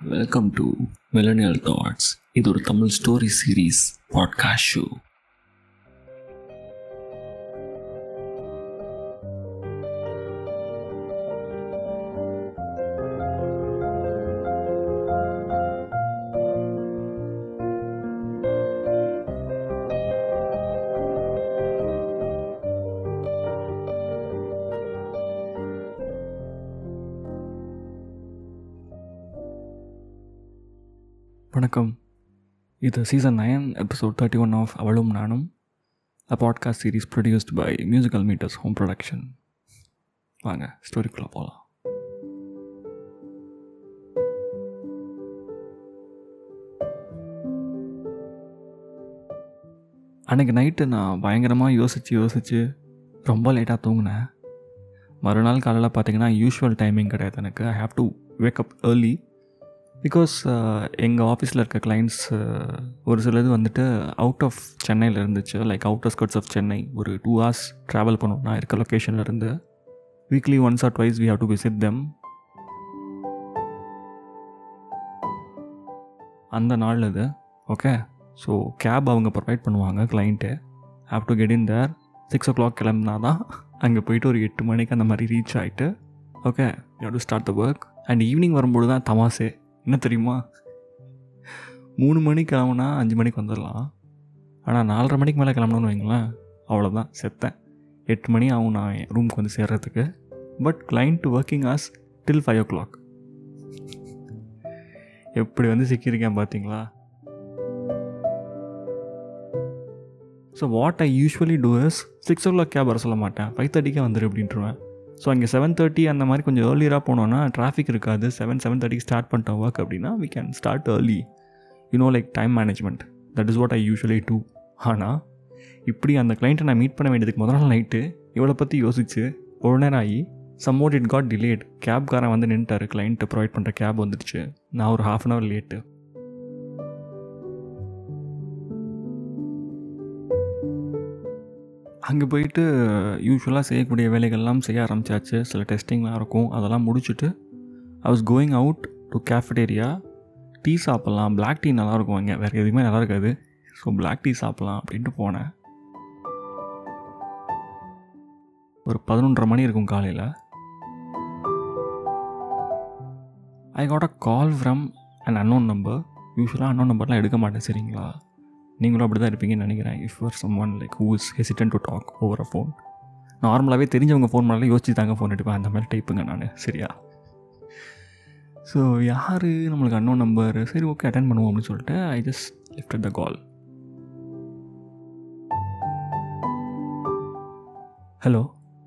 welcome to millennial thoughts இது ஒரு Tamil story series podcast show வணக்கம் இது season nine episode thirty one of அவளும் நானும் a podcast series produced by musical meters home production வாங்க ஸ்டோரிக்குள்ளே போகலாம் அன்றைக்கி நைட்டு நான் பயங்கரமாக யோசித்து யோசித்து ரொம்ப லேட்டாக தூங்கினேன் மறுநாள் காலையில் பார்த்தீங்கன்னா யூஷுவல் டைமிங் கிடையாது எனக்கு I have to wake up early because எங்கள் ஆஃபீஸில் இருக்க கிளைண்ட்ஸ் ஒரு சிலது வந்துட்டு அவுட் ஆஃப் சென்னையில் இருந்துச்சு like out of skirts of Chennai ஒரு டூ ஹவர்ஸ் ட்ராவல் பண்ணணும் இருக்க லொக்கேஷனில் இருந்து weekly once or twice we have to visit them அந்த நாள் இது ஓகே ஸோ கேப் அவங்க ப்ரொவைட் பண்ணுவாங்க client have to get in there six o'clock கிளம்புனா தான் அங்கே போயிட்டு ஒரு எட்டு மணிக்கு அந்த மாதிரி ரீச் ஆகிட்டு okay you to start the work and evening வரும்போது தான் தமாசே என்ன தெரியுமா மூணு மணிக்கு கிளம்புனா அஞ்சு மணிக்கு வந்துடலாம் ஆனால் நாலரை மணிக்கு மேலே கிளம்பணும்னு வைங்களேன் அவ்வளோதான் செத்தேன் எட்டு மணி ஆகும் நான் ரூமுக்கு வந்து சேர்றதுக்கு but client working as till five o'clock எப்படி வந்து சிக்கியிருக்கேன் பார்த்தீங்களா so what I usually do is six o'clock cab வர சொல்ல மாட்டேன் ஃபைவ் தேர்ட்டிக்கே வந்துடு அப்படின்ட்டுருவேன் ஸோ அங்கே செவன் தேர்ட்டி அந்த மாதிரி கொஞ்சம் ஏர்லியராக போனோன்னா டிராஃபிக் இருக்காது செவன் செவன் தேர்ட்டிக்கு ஸ்டார்ட் பண்ணிட்டோம் ஒர்க் அப்படின்னா we can start early you know like time management that is what I usually do ஆனால் இப்படி அந்த கிளைண்ட்டை நான் மீட் பண்ண வேண்டியதுக்கு முதல் நாள் நைட்டு இவளை பற்றி யோசிச்சு ஒரு நேரம் ஆகி சம்மோட் இட் காட் டிலேட் கேப்காரன் வந்து நின்ட்டார் கிளைண்ட்டு ப்ரொவைட் பண்ணுற கேப் வந்துடுச்சு நான் ஒரு ஹாஃப் அன் ஹவர் லேட்டு அங்கே போயிட்டு யூஸ்வலாக செய்யக்கூடிய வேலைகள்லாம் செய்ய ஆரம்பித்தாச்சு சில டெஸ்டிங்லாம் இருக்கும் அதெல்லாம் முடிச்சுட்டு I was going out to cafeteria tea சாப்பிட்லாம் பிளாக் டீ நல்லாயிருக்கும் இங்கே வேறு எதுவுமே நல்லா இருக்காது ஸோ பிளாக் டீ சாப்பிட்லாம் அப்படின்ட்டு போனேன் ஒரு பதினொன்றரை மணி இருக்கும் காலையில் I got a call from and unknown number யூஸ்வலாக அன்னோன் நம்பர்லாம் எடுக்க மாட்டேன் சரிங்களா நீங்களும் அப்படி தான் இருப்பீங்கன்னு நினைக்கிறேன் if you're someone like who is hesitant to talk over a phone நார்மலாகவே தெரிஞ்சவங்க ஃபோன் பண்ணாலும் யோசிச்சு தாங்க ஃபோன் எடுப்பேன் அந்த மாதிரி டைப்புங்க நான் சரியா ஸோ யார் நம்மளுக்கு அன்னோன் நம்பர் சரி ஓகே அட்டன் பண்ணுவோம் அப்படின்னு சொல்லிட்டு I just lift the call hello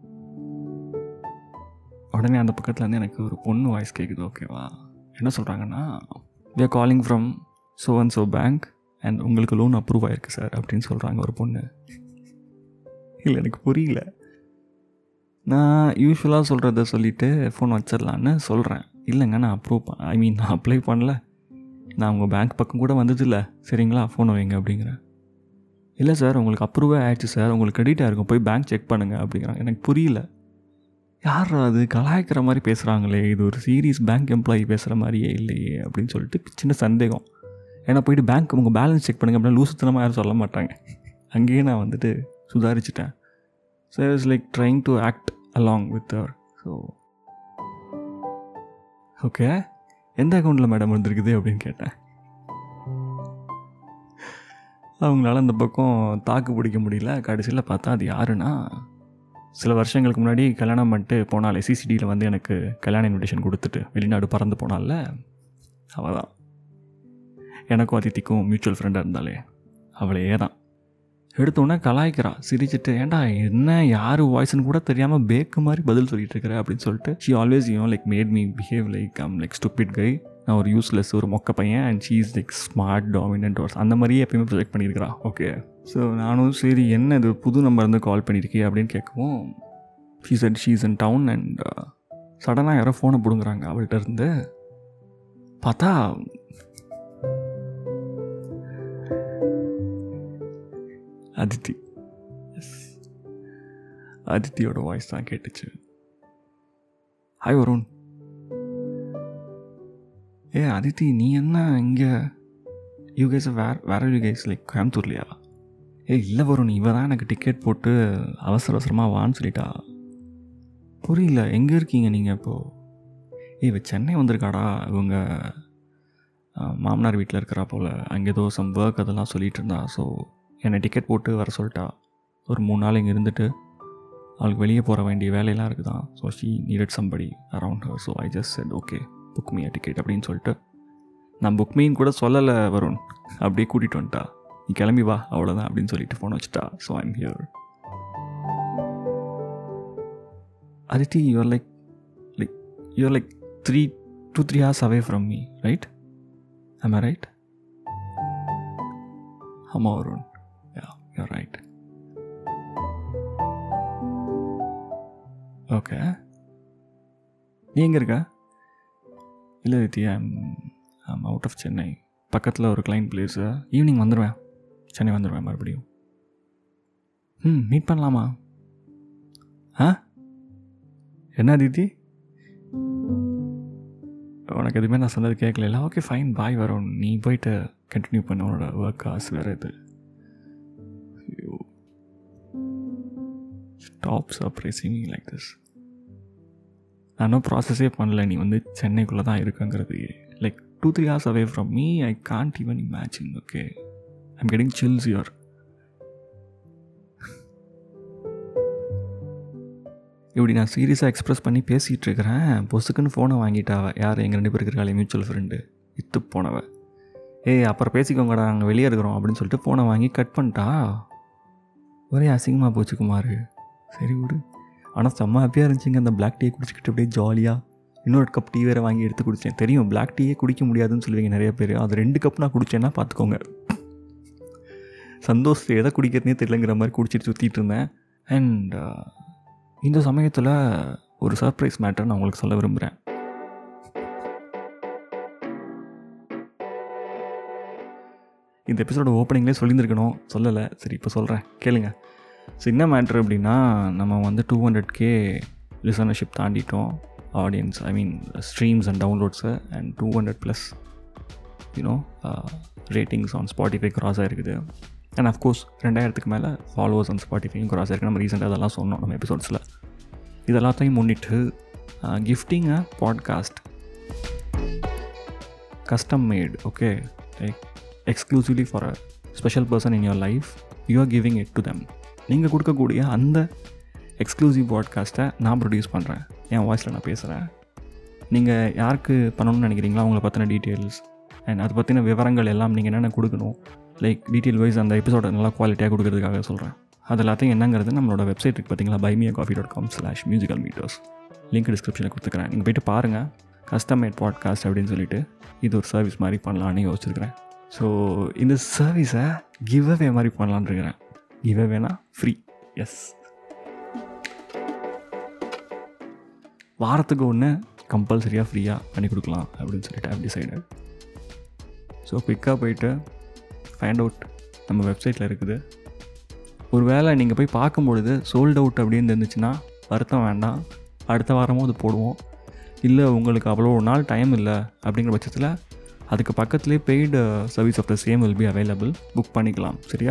உடனே அந்த பக்கத்துலேருந்து எனக்கு ஒரு பொண்ணு வாய்ஸ் கேட்குது ஓகேவா என்ன சொல்கிறாங்கன்னா we are calling from so and so bank and உங்களுக்கு லோன் அப்ரூவ் ஆயிருக்கு சார் அப்படின்னு சொல்கிறாங்க ஒரு பொண்ணு இல்லை எனக்கு புரியல நான் யூஸ்வலாக சொல்கிறத சொல்லிவிட்டு ஃபோன் வச்சிடலான்னு சொல்கிறேன் இல்லைங்க நான் அப்ரூவ் ஐ மீன் நான் அப்ளை பண்ணல நான் உங்கள் பேங்க் பக்கம் கூட வந்ததில்ல சரிங்களா ஃபோனை வைங்க அப்படிங்கிறேன் இல்லை சார் உங்களுக்கு அப்ரூவே ஆயிடுச்சு சார் உங்களுக்கு கிரெடிட் ஆயிருக்கும் போய் பேங்க் செக் பண்ணுங்கள் அப்படிங்கிறாங்க எனக்கு புரியல யார் அது கலாய்க்கிற மாதிரி பேசுகிறாங்களே இது ஒரு சீரியஸ் பேங்க் எம்ப்ளாயி பேசுகிற மாதிரியே இல்லையே அப்படின்னு சொல்லிட்டு சின்ன சந்தேகம் ஏன்னா போயிட்டு பேங்க் உங்கள் பேலன்ஸ் செக் பண்ணுங்க அப்படின்னா லூசுத்தனமாக யாரும் சொல்ல மாட்டாங்க அங்கேயே நான் வந்துட்டு சுதாரிச்சிட்டேன் so is like trying to act along with அவர் ஸோ ஓகே எந்த அக்கௌண்ட்டில் மேடம் வந்திருக்குது அப்படின்னு கேட்டேன் அவங்களால அந்த பக்கம் தாக்கு பிடிக்க முடியல கடைசியில் பார்த்தா அது யாருன்னா சில வருஷங்களுக்கு முன்னாடி கல்யாணம் பண்ணிட்டு போனாலே சிசிடியில் வந்து எனக்கு கல்யாண இன்விடேஷன் கொடுத்துட்டு வெளிநாடு பறந்து போனால அவள் தான் எனக்கும் அதித்திக்கும் மியூச்சுவல் ஃப்ரெண்டாக இருந்தாலே அவளையே தான் எடுத்தோடனே கலாய்க்கிறா சிரிச்சிட்டு ஏன்டா என்ன யார் வாய்ஸ்னு கூட தெரியாமல் பேக்கு மாதிரி பதில் சொல்லிட்டு இருக்கிற அப்படின்னு சொல்லிட்டு she always you like made me behave like I'm like stupid guy நான் ஒரு யூஸ்லெஸ் ஒரு மொக்க பையன் and she is like smart dominant worse அந்த மாதிரியே எப்பயுமே ப்ரொஜெக்ட் பண்ணியிருக்கிறா ஓகே ஸோ நானும் சரி என்ன இது புது நம்பர் இருந்து கால் பண்ணியிருக்கே அப்படின்னு கேட்கவும் she's and she's and down and சடனாக யாரோ ஃபோனை பிடுங்குறாங்க அவள்கிட்ட இருந்து பார்த்தா அதித்தி எஸ் அதித்தியோட வாய்ஸ் தான் கேட்டுச்சு ஹாய் வருண் ஏ அதித்தி நீ என்ன இங்கே யூ கேஸ் வேர் வேற யூ கேஸ் லைக் கோயம்புத்தூர்லையா ஏ இல்லை வரும் நீ இவ தான் எனக்கு டிக்கெட் போட்டு அவசர அவசரமாக வான்னு சொல்லிட்டா புரியல எங்கே இருக்கீங்க நீங்கள் இப்போது ஏய் இவ சென்னை வந்திருக்காடா இவங்க அஹ், மாமனார் வீட்டில் இருக்கிறா போல் அங்கே ஏதோ சம் ஒர்க் அதெல்லாம் சொல்லிட்டு இருந்தா ஸோ என்னை டிக்கெட் போட்டு வர சொல்லிட்டா ஒரு மூணு நாள் இங்கே இருந்துட்டு அவளுக்கு வெளியே போகிற வேண்டிய வேலையெல்லாம் இருக்குதான் so she needed somebody around her so I just said okay book me ticket அப்படின்னு சொல்லிட்டு நான் புக் மீன் கூட சொல்லலை வருண் அப்படியே கூட்டிகிட்டு வந்துட்டா நீ கிளம்பி வா அவ்வளோதான் அப்படின்னு சொல்லிட்டு ஃபோன் வச்சுட்டா so I'm here Aditi you're like like you're like three two three hours away from me right am I right ஆமாம் Varun yeah you're right okay நீ எங்கே இருக்க இல்லை Dithi I'm I'm out of Chennai பக்கத்தில் ஒரு கிளைண்ட் பிளேஸு ஈவினிங் வந்துடுவேன் சென்னை வந்துடுவேன் மறுபடியும் ம் மீட் பண்ணலாமா ஆ என்ன தீதி உனக்கு எதுவுமே நான் சொன்னது கேட்கல ஓகே ஃபைன் பாய் வரும் நீ போயிட்டு கண்டினியூ பண்ண உன்னோட ஒர்க் காசு வேறு இது stop surprising me like this நான் இன்னும் ப்ராசஸே பண்ணல நீ வந்து சென்னைக்குள்ளே தான் இருக்குங்கிறது like two three hours away from me I can't even imagine okay I'm getting chills your இப்படி நான் சீரியஸாக எக்ஸ்ப்ரெஸ் பண்ணி பேசிகிட்டு இருக்கிறேன் பொசுக்குன்னு ஃபோனை வாங்கிட்டாவ யார் எங்கள் ரெண்டு பேருக்கு இருக்காளே மியூச்சுவல் ஃப்ரெண்டு இத்து போனவ ஏய் அப்புறம் பேசிக்கோங்கடா நாங்கள் வெளியே இருக்கிறோம் அப்படின்னு சொல்லிட்டு ஃபோனை வாங்கி கட் பண்ணிட்டா ஒரே அசிங்கமாக போச்சு குமார் சரி விடு ஆனால் செம்ம ஹாப்பியாக இருந்துச்சுங்க அந்த பிளாக் டீயை குடிச்சிக்கிட்டு அப்படியே ஜாலியாக இன்னொரு கப் டீ வேறு வாங்கி எடுத்து குடித்தேன் தெரியும் பிளாக் டீயே குடிக்க முடியாதுன்னு சொல்லுவீங்க நிறைய பேர் அது ரெண்டு கப் நான் குடித்தேன்னா பார்த்துக்கோங்க சந்தோஷ் எதை குடிக்கிறதுனே தெரியலங்கிற மாதிரி குடிச்சிட்டு சுற்றிட்டு இருந்தேன் அண்ட் இந்த சமயத்தில் ஒரு சர்ப்ரைஸ் மேட்டர் நான் உங்களுக்கு சொல்ல விரும்புகிறேன் இந்த எபிசோட ஓப்பனிங்லேயே சொல்லியிருந்துருக்கணும் சொல்லலை சரி இப்போ சொல்கிறேன் கேளுங்க ஸோ என்ன மேட்ரு அப்படின்னா நம்ம வந்து டூ ஹண்ட்ரட் கே லிசனர்ஷிப் தாண்டிட்டோம் audience I mean streams and downloads and two hundred plus you know ratings on Spotify cross ஆகிருக்குது அண்ட் அஃப்கோர்ஸ் ரெண்டாயிரத்துக்கு மேலே ஃபாலோவர்ஸ் ஆன் ஸ்பாட்டிஃபையும் க்ராஸ் ஆயிருக்கு நம்ம ரீசெண்டாக அதெல்லாம் சொன்னோம் நம்ம எபிசோட்ஸில் இதெல்லாத்தையும் முன்னிட்டு gifting a podcast custom made okay like exclusively for a special person in your life you are giving it to them நீங்கள் கொடுக்கக்கூடிய அந்த எக்ஸ்க்ளூசிவ் பாட்காஸ்ட்டை நான் ப்ரொடியூஸ் பண்ணுறேன் என் வாய்ஸில் நான் பேசுகிறேன் நீங்கள் யாருக்கு பண்ணணும்னு நினைக்கிறீங்களோ அவங்கள பற்றின டீட்டெயில்ஸ் அண்ட் அதை பற்றின விவரங்கள் எல்லாம் நீங்கள் என்னென்ன கொடுக்கணும் லைக் டீட்டெயில் வைஸ் அந்த எபிசோட நல்லா குவாலிட்டியாக கொடுக்கறதுக்காக சொல்கிறேன் அது எல்லாத்தையும் என்னங்கிறது நம்மளோட வெப்சைட் இருக்குது பார்த்தீங்களா buy me a coffee dot com slash musical meters link டிஸ்கிரிப்ஷனில் கொடுத்துக்கிறேன் நீங்கள் போயிட்டு பாருங்கள் கஸ்டம் மேட் பாட்காஸ்ட் அப்படின்னு சொல்லிட்டு இது ஒரு சர்வீஸ் மாதிரி பண்ணலான்னு யோசிச்சிருக்கிறேன் ஸோ இந்த சர்வீஸை கிவ் அவே மாதிரி பண்ணலான்னு இருக்கிறேன் கிவ் அவேனா ஃப்ரீ எஸ் வாரத்துக்கு ஒன்று கம்பல்சரியாக ஃப்ரீயாக பண்ணி கொடுக்கலாம் அப்படின்னு சொல்லிட்டு ஐ டிசைடட் ஸோ குயிக்காக போயிட்டு ஃபைண்ட் அவுட் நம்ம வெப்சைட்டில் இருக்குது ஒரு வேளை நீங்கள் போய் பார்க்கும்பொழுது சோல்ட் அவுட் அப்படின்னு இருந்துச்சுன்னா வருத்தம் வேண்டாம் அடுத்த வாரமும் அது போடுவோம் இல்லை உங்களுக்கு அவ்வளோ நாள் டைம் இல்லை அப்படிங்கிற பட்சத்தில் அதுக்கு பக்கத்துலேயே paid service of the same will be available book பண்ணிக்கலாம் சரியா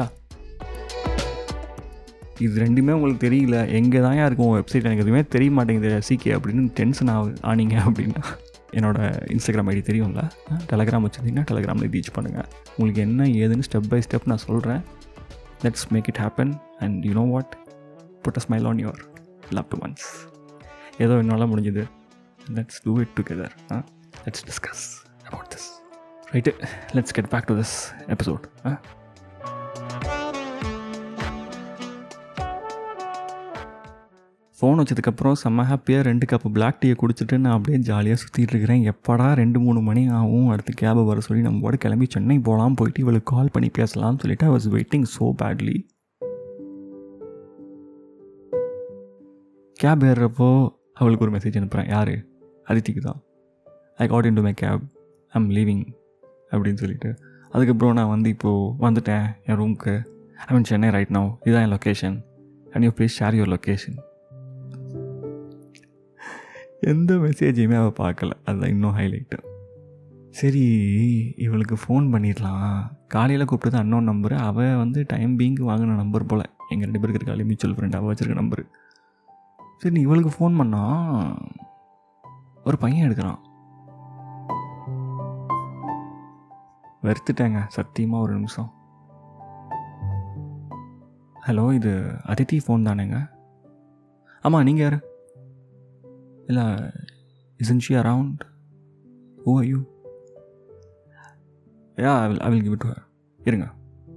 இது ரெண்டுமே உங்களுக்கு தெரியல எங்கே தான் இருக்கும் வெப்சைட் எனக்கு எதுவுமே தெரிய மாட்டேங்குது சிகே அப்படின்னு டென்ஷன் ஆகு ஆனீங்க அப்படின்னா என்னோட இன்ஸ்டாகிராம் ஐடி தெரியும்ல டெலகிராம் வச்சுருந்தீங்கன்னா டெலகிராமில் ரீச் பண்ணுங்கள் உங்களுக்கு என்ன ஏதுன்னு ஸ்டெப் பை ஸ்டெப் நான் சொல்கிறேன் let's make it happen and you know what put a smile on your loved ones ஏதோ என்னால் முடிஞ்சது let's do it together let's discuss about this right let's get back to this episode ஆ phone வச்சதுக்கப்புறம் செம்ம ஹாப்பியாக ரெண்டு cup black டீயை குடிச்சிட்டு நான் அப்படியே ஜாலியாக சுற்றிட்டு இருக்கிறேன் எப்படா ரெண்டு மூணு மணி ஆகும் அடுத்து கேபை வர சொல்லி நம்ம கூட கிளம்பி சென்னை போகலாம் போயிட்டு இவளுக்கு கால் பண்ணி பேசலாம்னு சொல்லிட்டு I was waiting so badly cab ஏறுறப்போ அவளுக்கு ஒரு மெசேஜ் அனுப்புகிறேன் யார் அதித்திக்கு தான் I got into my cab I'm leaving அப்படின்னு சொல்லிட்டு அதுக்கப்புறம் நான் வந்து இப்போது வந்துட்டேன் என் ரூமுக்கு I mean Chennai right no இதுதான் என் location and you please share your location எந்த மெசேஜையுமே அவள் பார்க்கல அதுதான் இன்னும் ஹைலைட்டு சரி இவளுக்கு ஃபோன் பண்ணிடலாம் காலையில் கூப்பிட்டது அன்னோன் நம்பரு அவள் வந்து டைம் பீங்கு வாங்கின நம்பர் போல் எங்கள் ரெண்டு பேருக்கு இருக்காளே மியூச்சுவல் ஃப்ரெண்ட் அவள் வச்சிருக்க நம்பரு சரி நீ இவளுக்கு ஃபோன் பண்ணா ஒரு பையன் எடுக்கிறான் வெறுத்துட்டேங்க சத்தியமாக ஒரு நிமிஷம் ஹலோ இது அதித்தி ஃபோன் தானேங்க ஆமாம் நீங்கள் யார் இல்லை isn't she around oh you yeah I will I will give to இருங்க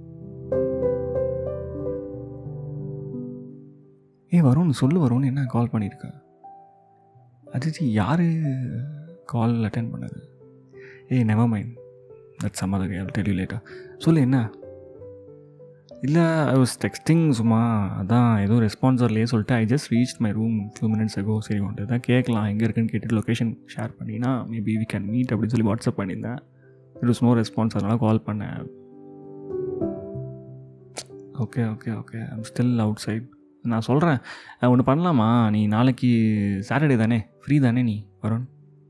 ஏ வருண் சொல்லு வருண் என்ன கால் பண்ணியிருக்க அதித்தி யார் கால் அட்டன் பண்ணது ஏய் never mind that some other I tell you லேட்டா சொல்லு என்ன இல்லை ஐ வாஸ் டெக்ஸ்டிங் சும்மா அதான் ஏதோ ரெஸ்பான்ஸ் வரலையே சொல்லிட்டு I just reach my room few minutes ago சரி வந்துட்டு தான் கேட்கலாம் எங்கே இருக்குன்னு கேட்டுட்டு லொக்கேஷன் ஷேர் பண்ணினா மேபி வி கேன் மீட் அப்படின்னு சொல்லி வாட்ஸ்அப் பண்ணியிருந்தேன் இட் வாஸ் நோ ரெஸ்பான்ஸ் அதனால் கால் பண்ணேன் okay okay okay I'm still outside நான் சொல்கிறேன் ஒன்று பண்ணலாமா நீ நாளைக்கு சாட்டர்டே தானே ஃப்ரீ தானே நீ வருண்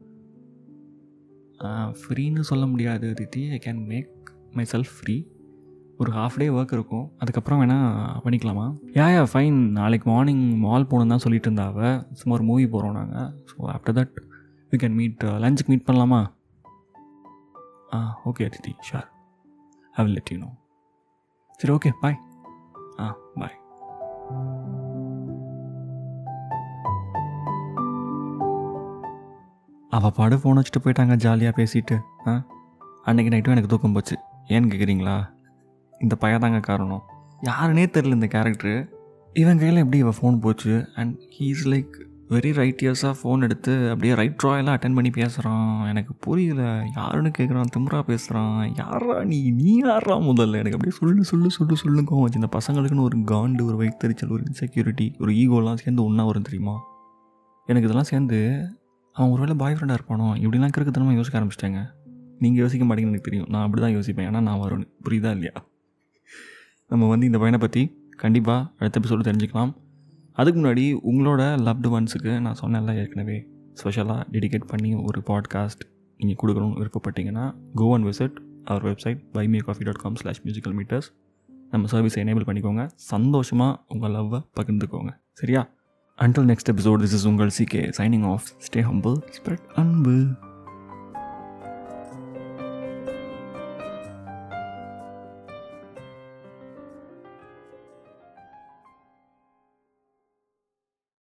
ஃப்ரீன்னு சொல்ல முடியாது Dithi I can make myself free ஒரு ஹாஃப் டே ஒர்க் இருக்கும் அதுக்கப்புறம் வேணால் பண்ணிக்கலாமா யா யா ஃபைன் நாளைக்கு மார்னிங் மால் போகணும் தான் சொல்லிட்டு இருந்தாவ சும்மா ஒரு மூவி போகிறோம் நாங்கள் so after that we can meet லஞ்சுக்கு மீட் பண்ணலாமா ஆ okay Aditi sure I will let you know சரி ஓகே பாய் ஆ பாய் அவள் பாடு ஃபோன் வச்சுட்டு போயிட்டாங்க ஜாலியாக பேசிட்டு ஆ அன்றைக்கி நைட்டும் எனக்கு தூக்கம் போச்சு ஏன்னு கேட்குறீங்களா இந்த பையதாங்க காரணம் யாருனே தெரில இந்த கேரக்டரு இவன் கையில் எப்படி இவன் ஃபோன் போச்சு and he's like very right இயர்ஸாக ஃபோன் எடுத்து அப்படியே ரைட் ட்ராயெல்லாம் அட்டன் பண்ணி பேசுகிறான் எனக்கு புரியல யாருன்னு கேட்குறான் திமுறா பேசுகிறான் யாரா நீ நீ யாரா முதல்ல எனக்கு அப்படியே சொல்லு சொல்லு சொல்லு சொல்லுங்க வச்சு இந்த பசங்களுக்குன்னு ஒரு காண்டு ஒரு வைத்தறிச்சல் ஒரு இன்செக்யூரிட்டி ஒரு ஈகோலாம் சேர்ந்து ஒன்றா வரும் தெரியுமா எனக்கு இதெல்லாம் சேர்ந்து அவன் ஒருவேளை பாய் ஃப்ரெண்டாக இருப்பானோ இப்படிலாம் கிறுக்குத்தனமாக யோசிக்க ஆரம்பிச்சிட்டேங்க நீங்கள் யோசிக்க மாட்டீங்கன்னு எனக்கு தெரியும் நான் அப்படி தான் யோசிப்பேன் ஏன்னா நான் வருவேன் புரியுதா இல்லையா நம்ம வந்து இந்த பையனை பற்றி கண்டிப்பாக அடுத்த எபிசோடு தெரிஞ்சுக்கலாம் அதுக்கு முன்னாடி உங்களோட லவ்டு ஒன்ஸுக்கு நான் சொன்னேன்ல ஏற்கனவே ஸ்பெஷலாக டெடிகேட் பண்ணி ஒரு பாட்காஸ்ட் நீங்கள் கொடுக்கணும்னு விருப்பப்பட்டீங்கன்னா go and visit our website buy me a coffee dot com slash musical meters நம்ம சர்வீஸை எனேபிள் பண்ணிக்கோங்க சந்தோஷமாக உங்கள் லவ்வை பகிர்ந்துக்கோங்க சரியா until next episode this is உங்கள் CK signing off stay humble spread அன்பு